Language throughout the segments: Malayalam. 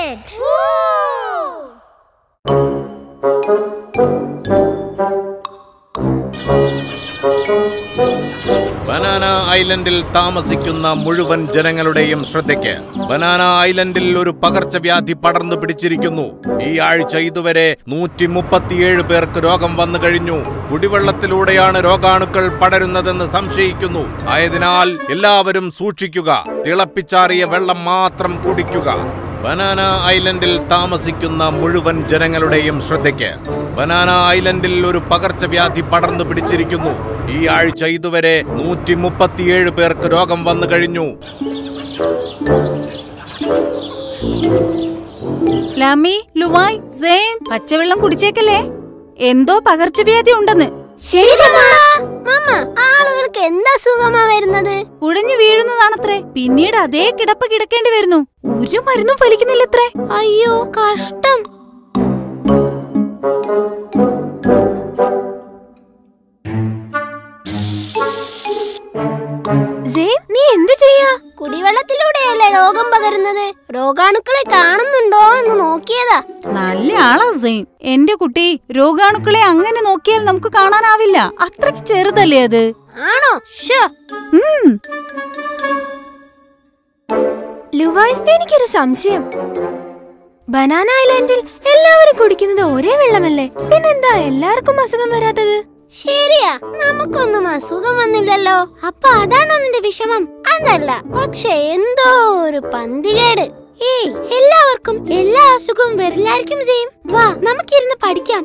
chocolate. ബനാന ഐലൻഡിൽ താമസിക്കുന്ന മുഴുവൻ ജനങ്ങളുടെയും ശ്രദ്ധയ്ക്ക് ബനാന ഐലൻഡിൽ ഒരു പകർച്ചവ്യാധി പടർന്നു പിടിച്ചിരിക്കുന്നു ഈ ആഴ്ച ഇതുവരെ നൂറ്റി മുപ്പത്തിയേഴ് പേർക്ക് രോഗം വന്നു കഴിഞ്ഞു കുടിവെള്ളത്തിലൂടെയാണ് രോഗാണുക്കൾ പടരുന്നതെന്ന് സംശയിക്കുന്നു ആയതിനാൽ എല്ലാവരും സൂക്ഷിക്കുക തിളപ്പിച്ചാറിയ വെള്ളം മാത്രം കുടിക്കുക ബനാന ഐലൻഡിൽ താമസിക്കുന്ന മുഴുവൻ ജനങ്ങളുടെയും ശ്രദ്ധയ്ക്ക് ബനാന ഐലൻഡിൽ ഒരു പകർച്ചവ്യാധി പടർന്നു പിടിച്ചിരിക്കുന്നു ഈ ആഴ്ച ഇതുവരെ നൂറ്റി മുപ്പത്തിയേഴ് പേർക്ക് രോഗം വന്നു കഴിഞ്ഞു ലമി ലുവായ് സെയിം പച്ചവെള്ളം കുടിച്ചേക്കല്ലേ എന്തോ പകർച്ചവ്യാധി ഉണ്ടെന്ന് ശരി മാമ ആളുകൾക്ക് എന്താ സുഖമാ വരുന്നത് കുഴഞ്ഞു വീഴുന്നതാണത്രേ പിന്നീട് അതേ കിടപ്പ് കിടക്കേണ്ടി വരുന്നു ഒരു മരുന്നും ഫലിക്കുന്നില്ലത്രേ അയ്യോ കഷ്ടം നീ എന്ത് ചെയ്യാ കുടിവെള്ളത്തിലൂടെയല്ലേ രോഗം പകരുന്നത് രോഗാണുക്കളെ കാണുന്നുണ്ടോ എന്ന് നോക്കിയതാ നല്ല ആളാ സെയിം എന്റെ കുട്ടി രോഗാണുക്കളെ അങ്ങനെ നോക്കിയാൽ നമുക്ക് കാണാനാവില്ല അത്രയ്ക്ക് ചെറുതല്ലേ അത് ആണോ ഷോ ഉം ലുവായ് എനിക്കൊരു സംശയം ബനാന ഐലാൻഡിൽ എല്ലാവരും കുടിക്കുന്നത് ഒരേ വെള്ളമല്ലേ പിന്നെന്താ എല്ലാവർക്കും അസുഖം വരാത്തത് ശരിയാ നമുക്കൊന്നും അസുഖം വന്നില്ലല്ലോ അപ്പൊ അതാണോ നിന്റെ വിഷമം അതല്ല പക്ഷെ എന്തോ ഒരു പന്തികേട് ഏയ് എല്ലാവർക്കും എല്ലാ അസുഖവും വരില്ലായിരിക്കും ചെയ്യും വാ നമുക്കിരുന്ന് പഠിക്കാം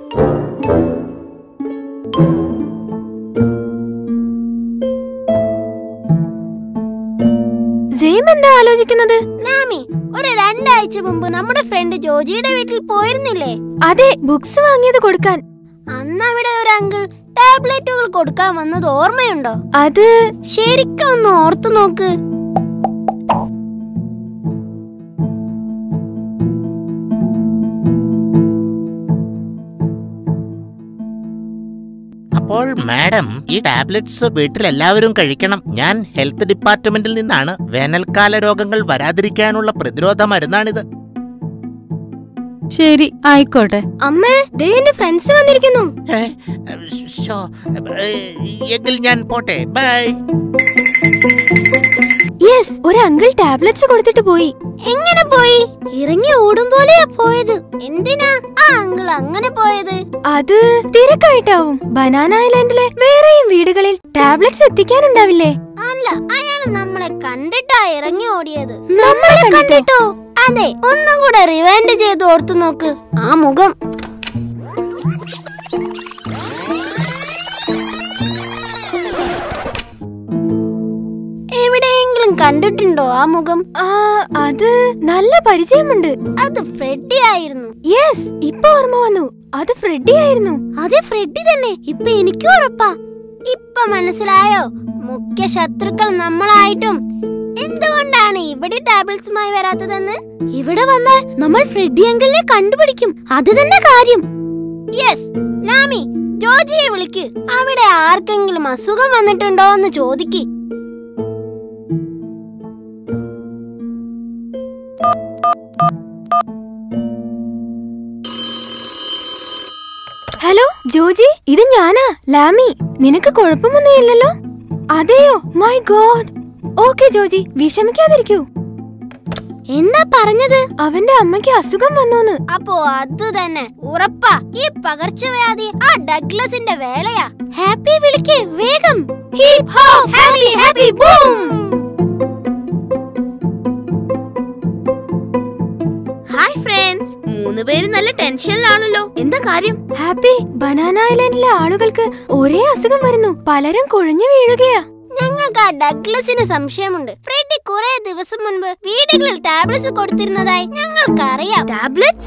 സെയിം എന്താ ആലോചിക്കുന്നത് നാമി ഒരു രണ്ടാഴ്ച മുമ്പ് നമ്മുടെ ഫ്രണ്ട് ജോജിയുടെ വീട്ടിൽ പോയിരുന്നില്ലേ അതെ ബുക്സ് വാങ്ങിയത് കൊടുക്കാൻ അന്ന് അവിടെ ഒരു അങ്കിൾ ടാബ്ലറ്റുകൾ കൊടുക്കാൻ വന്നത് ഓർമ്മയുണ്ടോ അത് ശരിക്കും ഒന്ന് ഓർത്തു നോക്ക് അപ്പോൾ മാഡം ഈ ടാബ്ലറ്റ്സ് വീട്ടിൽ എല്ലാവരും കഴിക്കണം ഞാൻ ഹെൽത്ത് ഡിപ്പാർട്ട്മെന്റിൽ നിന്നാണ് വേനൽക്കാല രോഗങ്ങൾ വരാതിരിക്കാനുള്ള പ്രതിരോധ മരുന്നാണിത് ശരി ആയിക്കോട്ടെ അമ്മേ ദേ എന്റെ ഫ്രണ്ട്സ് വന്നിരിക്കുന്നു ഏ, ശോ, ഏ, എങ്കിൽ ഞാൻ പോട്ടെ ബൈ യെസ് ഒരു അങ്കിൾ ടാബ്ലറ്റ്സ് കൊടുത്തിട്ട് പോയി എങ്ങനെ പോയി ഇറങ്ങി ഓടും പോലെയാ പോയത് എന്തിനാ ആ അങ്കിൾ അങ്ങനെ പോയത് അത് തിരക്കായിട്ടാവും ബനാന ഐലാൻഡിലെ വേറെയും വീടുകളിൽ ടാബ്ലറ്റ്സ് എത്തിക്കാനുണ്ടാവില്ലേ അല്ല അയാള് നമ്മളെ കണ്ടിട്ടാ ഇറങ്ങി ഓടിയത് നമ്മളെ കണ്ടിട്ടോ അതെ ഒന്നും കൂടെ റിവൈൻഡ് ചെയ്ത് ഓർത്തു നോക്ക് ആ മുഖം എവിടെയെങ്കിലും കണ്ടിട്ടുണ്ടോ ആ മുഖം ആ അത് നല്ല പരിചയമുണ്ട് അത് ഫ്രെഡി ആയിരുന്നു യെസ് ഇപ്പൊ ഓർമ്മ വന്നു അത് ഫ്രെഡി ആയിരുന്നു അതെ ഫ്രെഡി തന്നെ ഇപ്പൊ എനിക്കും ഉറപ്പാ ഇപ്പൊ മനസ്സിലായോ മുഖ്യ ശത്രുക്കൾ നമ്മളായിട്ടും എന്തുകൊണ്ടാണ് ഇവിടെ ടാബ്ലറ്റ്സുമായി വരാത്തതെന്ന് ഇവിടെ വന്നാൽ നമ്മൾ ഫ്രെഡി അങ്കിളിനെ കണ്ടുപിടിക്കും അത് തന്നെ കാര്യം യെസ് നാമി ജോജിയെ വിളിക്ക് അവിടെ ആർക്കെങ്കിലും അസുഖം വന്നിട്ടുണ്ടോ എന്ന് ചോദിക്ക് ഹലോ ജോജി ഇത് ഞാനാ ലാമി നിനക്ക് കുഴപ്പമൊന്നുമില്ലല്ലോ അതെയോ മൈ ഗോഡ് ഓക്കെ ജോജി വിഷമിക്കാതിരിക്കൂ എന്താ പറഞ്ഞത് അവന്റെ അമ്മയ്ക്ക് അസുഖം വന്നൂന്ന് അപ്പോ അത് തന്നെ ഉറപ്പാ ഈ പകർച്ചവ്യാധി ആ ഡഗ്ലസിന്റെ വേലയാ ഹാപ്പി വിളിക്ക് വേഗം hip hop happy happy boom hi friends മൂന്ന് പേര് നല്ല ടെൻഷനിലാണല്ലോ എന്താ കാര്യം ഹാപ്പി ബനാന ഐലാൻഡിലെ ആളുകൾക്ക് ഒരേ അസുഖം വരുന്നു പലരും കുഴഞ്ഞു വീഴുകയാ ഞങ്ങൾക്ക് ആ ഡഗ്ലസിന് സംശയമുണ്ട് ഫ്രെഡി കുറെ ദിവസം മുൻപ് വീടുകളിൽ ടാബ്ലറ്റ്സ് കൊടുത്തിരുന്നതായി ഞങ്ങൾക്കറിയാം ടാബ്ലറ്റ്സ്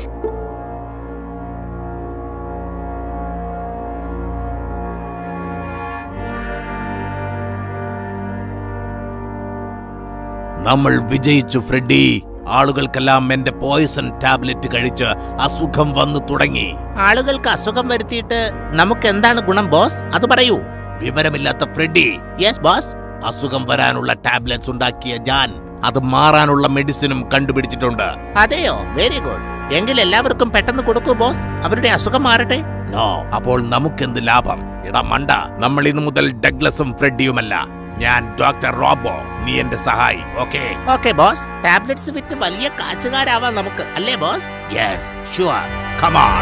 നമ്മൾ വിജയിച്ചു ഫ്രെഡി ആളുകൾക്കെല്ലാം എന്റെ പോയിസൺ ടാബ്ലറ്റ് കഴിച്ച് അസുഖം വന്നു തുടങ്ങി ആളുകൾക്ക് അസുഖം വരുത്തിയിട്ട് നമുക്ക് എന്താണ് ഗുണം ബോസ് അത് പറയൂ വിവരമില്ലാത്ത ഫ്രെഡി യെസ് ബോസ് അസുഖം വരാനുള്ള ടാബ്ലറ്റ്സ് ഉണ്ടാക്കിയ ഞാൻ അത് മാറാനുള്ള മെഡിസിനും കണ്ടുപിടിച്ചിട്ടുണ്ട് അതെയോ വെരി ഗുഡ് എങ്കിൽ എല്ലാവർക്കും പെട്ടെന്ന് കൊടുക്കൂ ബോസ് അവരുടെ അസുഖം മാറട്ടെ നോ അപ്പോൾ നമുക്കെന്ത് ലാഭം എടാ മണ്ട നമ്മൾ ഇന്നു മുതൽ ഡഗ്ലസും ഫ്രെഡിയുമല്ല ഞാൻ ഡോക്ടർ റോബോ നീ എന്റെ സഹായി ഓക്കെ ഓക്കെ ബോസ് ടാബ്ലറ്റ്സ് വിറ്റ് വലിയ കാശുകാരാവാം നമുക്ക് അല്ലേ ബോസ് യെസ് ഷുവർ കമാൺ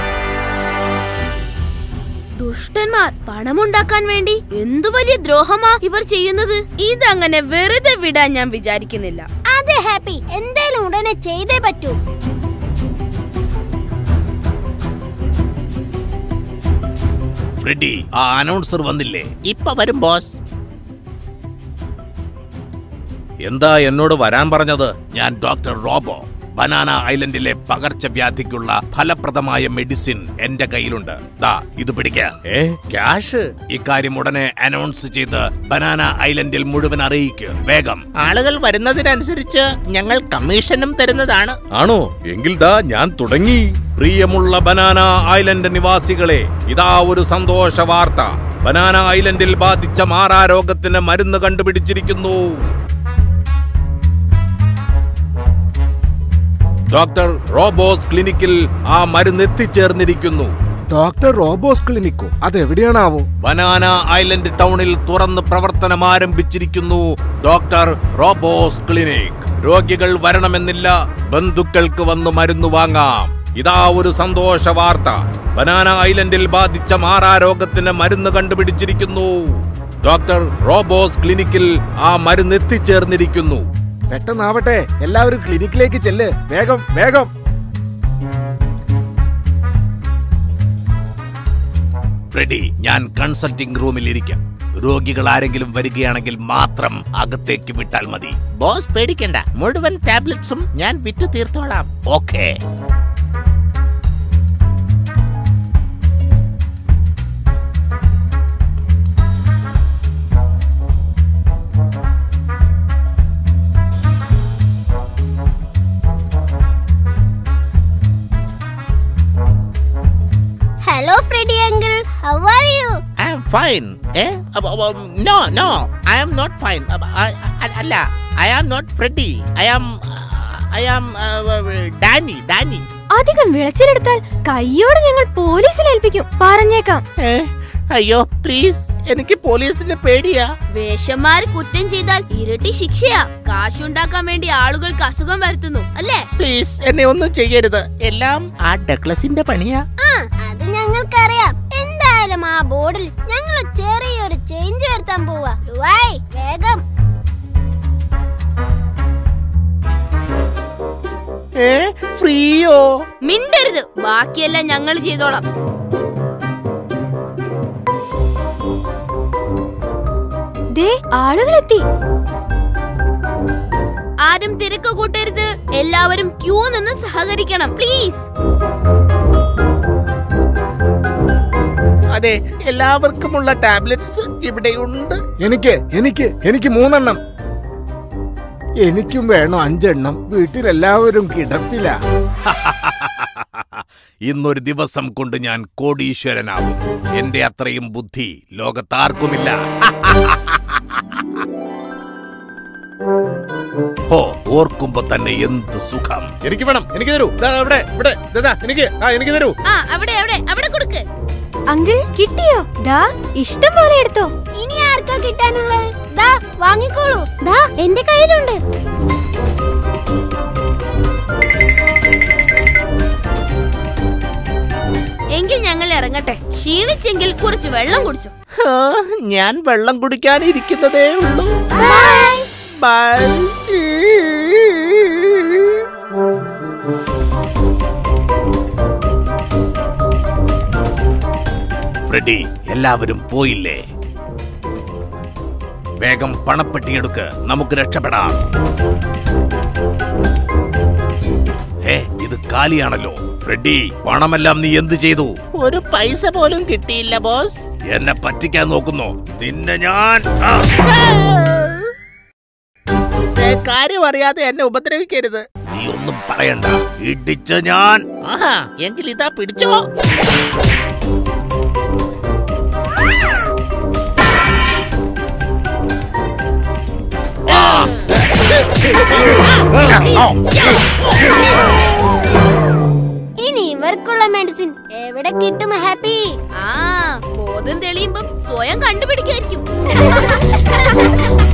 ദുഷ്ടന്മാർ പണമുണ്ടാക്കാൻ വേണ്ടി എന്തു വലിയ ദ്രോഹമാ ഇവർ ചെയ്യുന്നത് ഇതങ്ങനെ വെറുതെ വിടാൻ ഞാൻ വിചാരിക്കുന്നില്ല അതെ ഹാപ്പി എന്തേലും ഉടനെ ചെയ്തേ പറ്റൂ ഫ്രെഡി ആ അനൗൺസർ വന്നില്ലേ ഇപ്പൊ വരും ബോസ് എന്താ എന്നോട് വരാൻ പറഞ്ഞത് ഞാൻ ഡോക്ടർ റോബോ ബനാന ഐലൻഡിലെ പകർച്ചവ്യാധിക്കുള്ള ഫലപ്രദമായ മെഡിസിൻ എന്റെ കയ്യിലുണ്ട് ദാ ഇത് പിടിക്ക ഏ ക്യാഷ് ഇക്കാര്യം ഉടനെ അനൗൺസ് ചെയ്ത് ബനാന ഐലൻഡിൽ മുഴുവൻ അറിയിക്ക് വേഗം ആളുകൾ വരുന്നതിനനുസരിച്ച് ഞങ്ങൾ കമ്മീഷനും തരുന്നതാണ് ആണോ എങ്കിൽ ദാ ഞാൻ തുടങ്ങി പ്രിയമുള്ള ബനാന ഐലൻഡ് നിവാസികളെ ഇതാ ഒരു സന്തോഷ വാർത്ത ബനാന ഐലൻഡിൽ ബാധിച്ച മാറാരോഗത്തിന് മരുന്ന് കണ്ടുപിടിച്ചിരിക്കുന്നു ഡോക്ടർ റോബോസ് ക്ലിനിക്കിൽ ആ മരുന്ന് എത്തിച്ചേർന്നിരിക്കുന്നു ഡോക്ടർ റോബോസ് ക്ലിനിക്കോ അതെവിടെയാണാവോ ബനാന ഐലൻഡ് ടൗണിൽ തുറന്ന് പ്രവർത്തനം ആരംഭിച്ചിരിക്കുന്നു ഡോക്ടർ റോബോസ് ക്ലിനിക് രോഗികൾ വരണമെന്നില്ല ബന്ധുക്കൾക്ക് വന്ന് മരുന്ന് വാങ്ങാം ഇതാ ഒരു സന്തോഷ വാർത്ത ബനാന ഐലൻഡിൽ ബാധിച്ച മാറാരോഗത്തിന് മരുന്ന് കണ്ടുപിടിച്ചിരിക്കുന്നു ഡോക്ടർ റോബോസ് ക്ലിനിക്കിൽ ആ മരുന്ന് എത്തിച്ചേർന്നിരിക്കുന്നു പെട്ടെന്നാവട്ടെ എല്ലാവരും ക്ലിനിക്കിലേക്ക് ചെല്ല് വേഗം വേഗം ഫ്രെഡി ഞാൻ കൺസൾട്ടിംഗ് റൂമിൽ ഇരിക്കാം രോഗികൾ ആരെങ്കിലും വരികയാണെങ്കിൽ മാത്രം അകത്തേക്ക് വിട്ടാൽ മതി ബോസ് പേടിക്കണ്ട മുഴുവൻ ടാബ്ലറ്റ്സും ഞാൻ വിറ്റു തീർത്തോളാം okay hello Freddy uncle how are you I am fine eh no no I am not fine അല്ല I am not Freddy I am I am Danny Danny അധികം വിളച്ചിലെടുത്താൽ കയ്യോടെ ഞങ്ങൾ പോലീസിൽ ഏൽപ്പിക്കും പറഞ്ഞേക്കാം ഏ അയ്യോ പ്ലീസ് എനിക്ക് പോലീസിന്റെ പേടിയാ വേഷന്മാര് കുറ്റം ചെയ്താൽ ഇരട്ടി ശിക്ഷയാ കാശുണ്ടാക്കാൻ വേണ്ടി ആളുകൾക്ക് അസുഖം വരുത്തുന്നു അല്ലേ പ്ലീസ് എന്നെ ഒന്നും ചെയ്യരുത് എല്ലാം ആ ഡഗ്ലസിന്റെ പണിയാ ആ അത് ഞങ്ങൾക്കറിയാം എന്തായാലും ആ ബോർഡിൽ ഞങ്ങൾ ചെറിയൊരു ചേഞ്ച് വരുത്താൻ പോവാ ലുവായ് വേഗം ഏ ഫ്രീയോ മിണ്ടരുത് ബാക്കിയെല്ലാം ഞങ്ങൾ ചെയ്തോളാം ദേ ആളുകളെത്തി ആരും തിരക്ക് കൂട്ടരുത് എല്ലാവരും ക്യൂ നിന്ന് സഹകരിക്കണം പ്ലീസ് അതെ എല്ലാവർക്കുമുള്ള ടാബ്ലറ്റ്സ് ഇവിടെയുണ്ട് എനിക്ക് എനിക്ക് എനിക്ക് മൂന്നെണ്ണം എനിക്കും വേണം അഞ്ചെണ്ണം വീട്ടിലെല്ലാവരും കിടപ്പില്ല ഇന്നൊരു ദിവസം കൊണ്ട് ഞാൻ കോടീശ്വരനാവും എന്റെ അത്രയും ബുദ്ധി ലോകത്താർക്കുമില്ല ഓ ഓർക്കുമ്പോ തന്നെ എന്ത് സുഖം എനിക്ക് വേണം എനിക്ക് തരൂ ദാ ഇവിടെ ഇവിടെ ദാ, ദാ, എനിക്ക് ആ എനിക്ക് തരൂ ആ അവിടെ അവിടെ അവിടെ കൊടുക്ക് അങ്കിൾ കിട്ടിയോ ദാ ഇഷ്ടം പോലെ എടുത്തോ ഇനി ആർക്കാ കിട്ടാനുള്ളത് ദാ വാങ്ങിക്കോളൂ ദാ എന്റെ കയ്യിലുണ്ട് എങ്കിൽ ഞങ്ങൾ ഇറങ്ങട്ടെ ക്ഷീണിച്ചെങ്കിൽ കുറച്ച് വെള്ളം കുടിച്ചു ആ, ഞാൻ വെള്ളം കുടിക്കാനിരിക്കുന്നതേ ഉള്ളൂ ബൈ ഫ്രെഡി എല്ലാവരും പോയില്ലേ വേഗം പണപ്പെട്ടിയെടുക്ക് നമുക്ക് രക്ഷപ്പെടാം ഏ ഇത് കാലിയാണല്ലോ ഫ്രെഡി പണമെല്ലാം നീ എന്ത് ചെയ്തു ഒരു പൈസ പോലും കിട്ടിയില്ല ബോസ് എന്നെ പറ്റിക്കാൻ നോക്കുന്നു നിന്നെ ഞാൻ ആ. ഏ, കാര്യം അറിയാതെ എന്നെ ഉപദ്രവിക്കരുത് നീ ഒന്നും പറയണ്ട ഇടിച്ച ഞാൻ ആഹാ എങ്കിൽ ഇതാ പിടിച്ചോ ആ. ഇനി ഇവർക്കുള്ള മെഡിസിൻ എവിടെ കിട്ടും ഹാപ്പി ആ ബോധം തെളിയുമ്പം സ്വയം കണ്ടുപിടിക്കായിരിക്കും